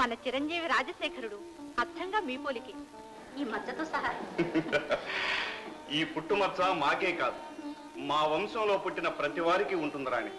మన చిరంజీవి రాజశేఖరుడు అచ్చంగా మీ పోలికి ఈ మచ్చతో సహా ఈ పుట్టుమచ్చ మాకే కాదు మా వంశంలో పుట్టిన ప్రతి వారికి ఉంటుంది రాణి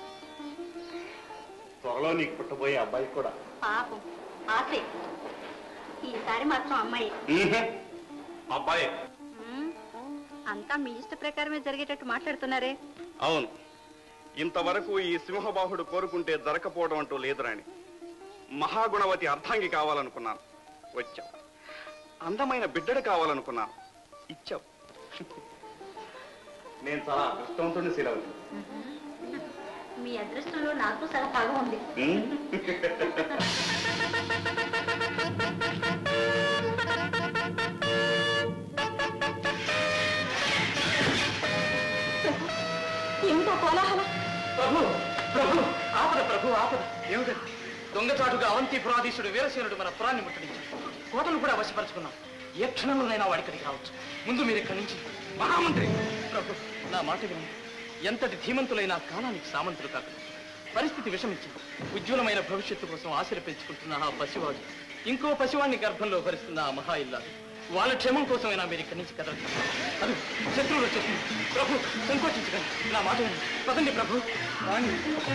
త్వరలో నీకు పుట్టబోయే అబ్బాయి కూడా పాపం ఆసే ఈసారి మాత్రం అమ్మాయి ఉహు. అబ్బాయే ఉమ్, అంతా మీ ఇష్ట ప్రకారమే జరిగేటట్టు మాట్లాడుతున్నారే అవును ఇంతవరకు ఈ సింహబాహుడు కోరుకుంటే దొరకపోవడం అంటూ లేదు రాణి మహాగుణవతి అర్ధాంగి కావాలనుకున్నాను వచ్చావు అందమైన బిడ్డడు కావాలనుకున్నాను ఇచ్చావు నేను చాలా అదృష్టవంతుడిని శీలవతి మీ అదృష్టంలో నాకు చాలా బాగా ఉంది ఏమిటో కోలాహలం ప్రభు ప్రభు ఆపద ప్రభు ఆపద ఏమిటది దొంగచాటుగా అవంతిపురాధీశుడు వీరసేనుడు మన పురాన్ని ముట్టడించాడు కోటను కూడా వశపరుచుకున్నాం ఏ క్షణంలోనైనా వాడి ఇక్కడికి రావచ్చు ముందు మీరు ఇక్కడి నుంచి మహామంత్రి ప్రభు నా మాట వినండి ఎంతటి ధీమంతులైన కాలానికి సామంతులు కాక పరిస్థితి విషమించింది ఉజ్వలమైన భవిష్యత్తు కోసం ఆశలు పెంచుకుంటున్న ఆ పసివాడు ఇంకో పసివాడిని గర్భంలో భరిస్తున్న ఆ మహా ఇల్లాలు వాళ్ళ క్షేమం కోసమైనా మీరు ఇక్కడి నుంచి కదలండి అది శత్రువులు వచ్చేస్తుంది ప్రభు సంకోచించకండి నా మాట వినండి పదండి ప్రభు రాణి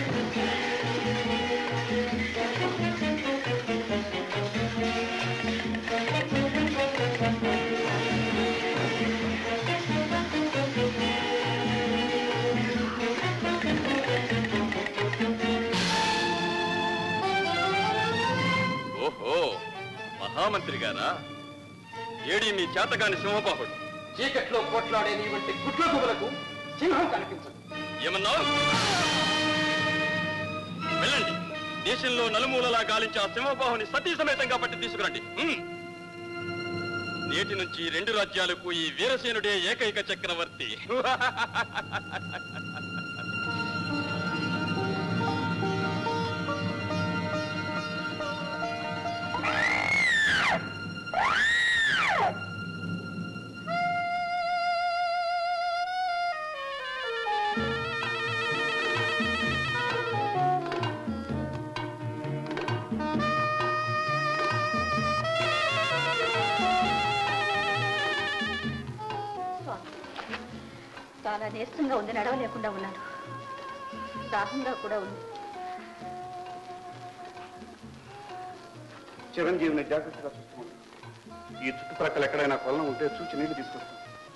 ఓహో మహామంత్రి గారా ఏడి మీ చేతగాని సింహబాహుడు చీకట్లో పోట్లాడే నీ వంటి గుడ్ల గుబలకు సింహం కనిపించదు ఏమన్నావు వెళ్ళండి దేశంలో నలుమూలలా గాలించి ఆ సింహబాహుని సతీ సమేతంగా పట్టి తీసుకురండి ఉమ్. నేటి నుంచి రెండు రాజ్యాలకు ఈ వీరసేనుడే ఏకైక చక్రవర్తి స్వామి చాలా నీరసంగా ఉంది నడవలేకుండా ఉన్నాను దాహంగా కూడా ఉంది చిరంజీవిని జాగ్రత్తగా చూసుకోండి ఈ చుట్టుప్రక్కల ఎక్కడైనా కొలం ఉంటే చూచి నీళ్లు తీసుకొస్తాం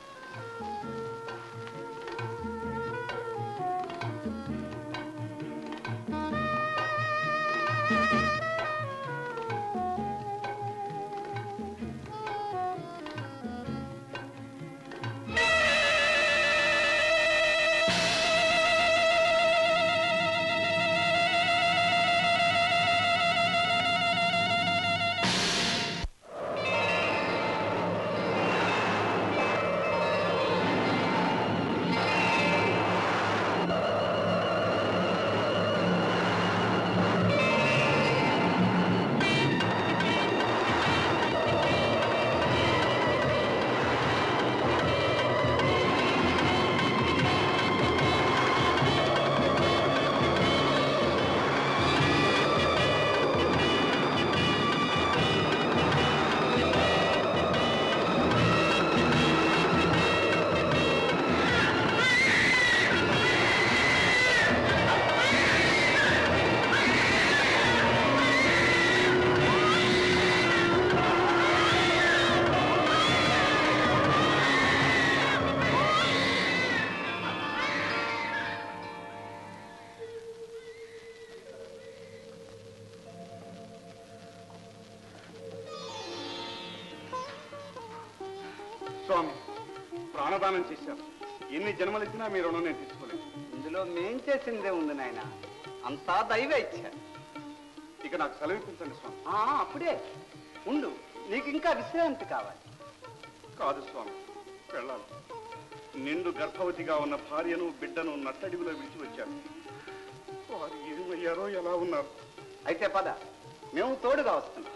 స్వామి ప్రాణదానం చేశారు ఎన్ని జన్మలెత్తినా మీ రుణం నేను తీసుకోలేదు ఇందులో మేం చేసిందే ఉంది నాయన అంతా దైవ ఇచ్చ ఇక నాకు సెలవిప్పించండి స్వామి ఆ, అప్పుడే ఉండు నీకు ఇంకా విశ్రాంతి కావాలి కాదు స్వామి వెళ్ళాలి నిండు గర్భవతిగా ఉన్న భార్యను బిడ్డను నట్టడివిలో విడిచి వచ్చారు వారు ఏమయ్యారో ఎలా ఉన్నారు అయితే పద మేము తోడుగా వస్తున్నాం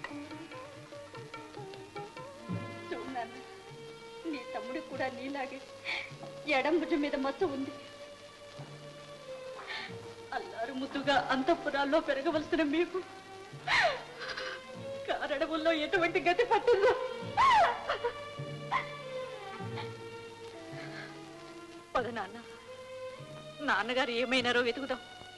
చూడు నాన్న, నీ తమ్ముడికి కూడా నీలాగే ఎడం భుజం మీద మచ్చ ఉంది అల్లారు ముద్దుగా అంతఃపురాల్లో పెరగవలసిన మీకు కారడవుల్లో ఎటువంటి గతి పట్టిందో పద నాన్న నాన్నగారు ఏమైనారో వెతుకుదాం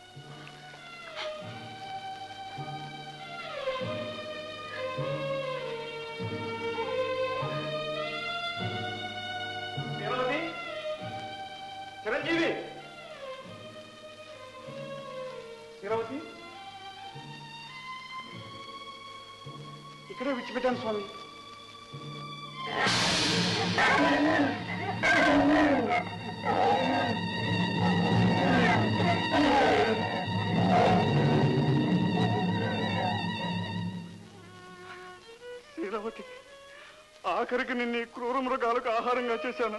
శీలవతి చిరంజీవి శీలవతి ఇక్కడే విడిచిపెట్టాను స్వామి శీలవతి ఆఖరికి నిన్ను ఈ క్రూర మృగాలకు ఆహారంగా చేశాను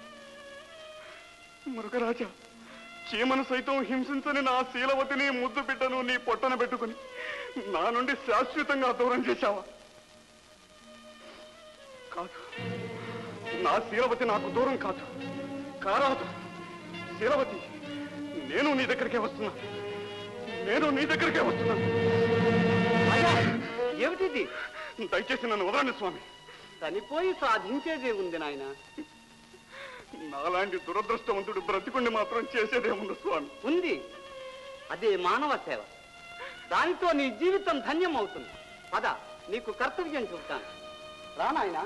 మృగరాజా చీమను సైతం హింసించని నా శీలవతిని ముద్దు బిడ్డను నీ పొట్టన పెట్టుకుని నా నుండి శాశ్వతంగా దూరం చేశావా కాదు నా శీలవతి నాకు దూరం కాదు కారాదు శీలవతి నేను నీ దగ్గరికే వస్తున్నా నేను నీ దగ్గరికే వస్తున్నా ఏమిటిది దయచేసి నన్ను వదలండి స్వామి చనిపోయి సాధించేదే ఉంది నాయన నాలాంటి దురదృష్టవంతుడు బ్రతికుండి మాత్రం చేసేదేముంది స్వామి ఉంది అదే మానవ సేవ దానితో నీ జీవితం ధన్యం అవుతుంది పద నీకు కర్తవ్యం చెబుతాను రా నాయనా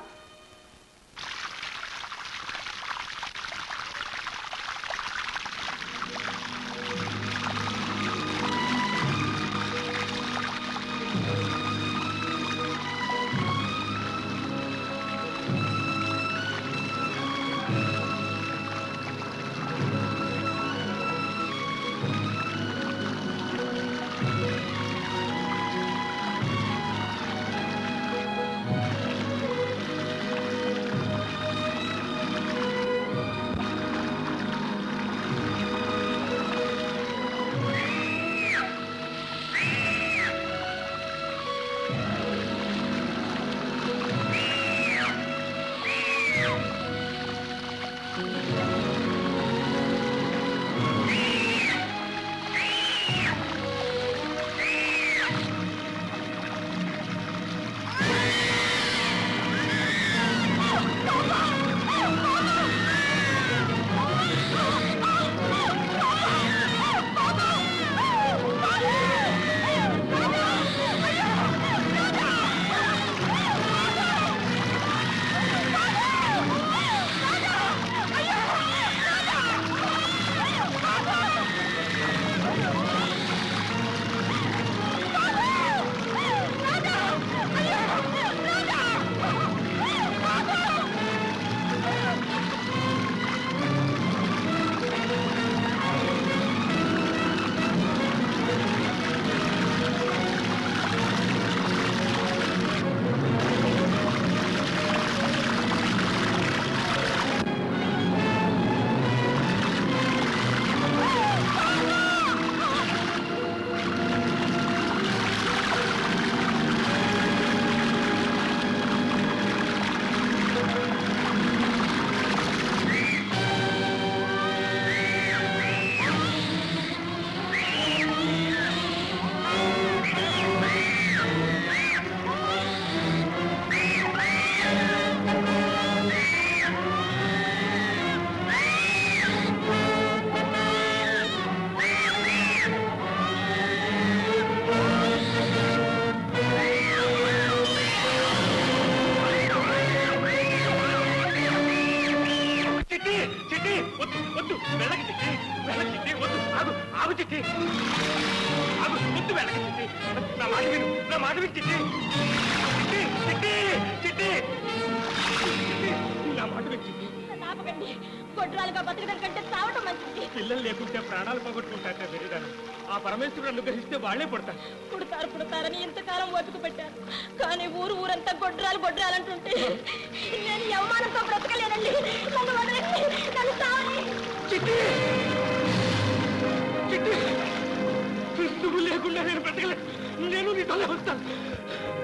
చిట్టి చిట్టి వద్దు వద్దు వెళ్ళకి చిట్టి వెళ్ళకి చిట్టి వద్దు ఆగు ఆగు చిట్టి ఆగు వద్దు వెళ్ళకి చిట్టి నా మాట విను నా మాట విను చిట్టి చిట్టి చిట్టి చిట్టి చిట్టి, నా మాట విను చిట్టి ఆపకండి గొడ్రాలుగా బతకడం కంటే చావటం మంచిది పిల్లలు లేకుంటే ప్రాణాలు పోగొట్టుకుంటారట వెరిదాను ఆ పరమేశ్వరుడు అనుగ్రహిస్తే వాళ్లే పుడతారు పుడతారు పుడతారని ఇంతకాలం ఓపిక పెట్టారు కానీ ఊరు ఊరంతా గొడ్రాలు గొడ్రాలంటుంటే నేను ఈ అవమానంతో బ్రతకలేనండి నన్ను వదలండి నన్ను సావని చిట్టి చిట్టి నువ్వు లేకుండా నేను బ్రతకలేదు నేను నీ తల వస్తాను